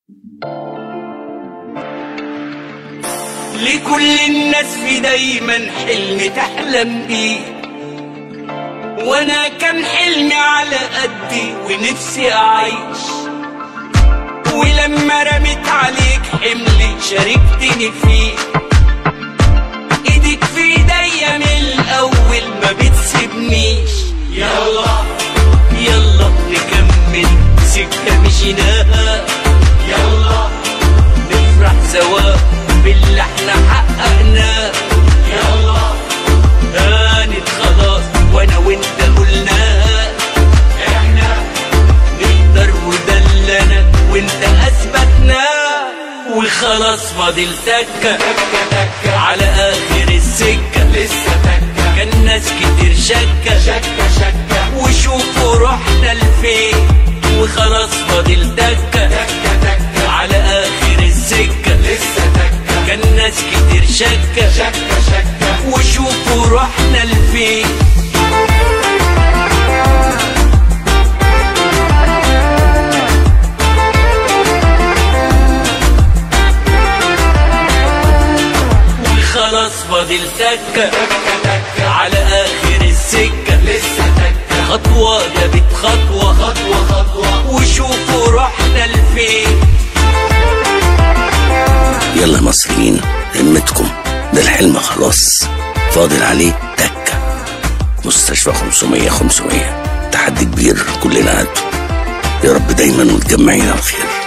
لكل الناس في دايما حلم تحلم بيه وانا كان حلمي على قدي ونفسي اعيش ولما رميت عليك حملي شاركتني فيه ايدك في ايديا من الاول ما بتسيبنيش يلا يلا نكمل سكة مشيناها يلا نفرح سوا باللي احنا حققناه يلا هانت خلاص وانا وانت قلناها احنا نقدر وده اللي انا وانت اثبتناه وخلاص فاضل سكة على اخر السكة لسه تكة كان ناس كتير شكة شكة شكة وشوفوا رحنا لفين وخلاص فاضل دكة تكة تكة على اخر السكة لسه تكة كان ناس كتير شكة شكة شكة وشوفوا رحنا لفين وخلاص فاضل تكة تكة تكة على اخر السكة لسه تكة خطوة جابت خطوة خطوة خطوة وشوفوا رحنا لفين يلا مصريين همتكم ده الحلم خلاص فاضل عليه تكة مستشفى 500 500 تحدي كبير كلنا قده يا رب دايما متجمعين على خير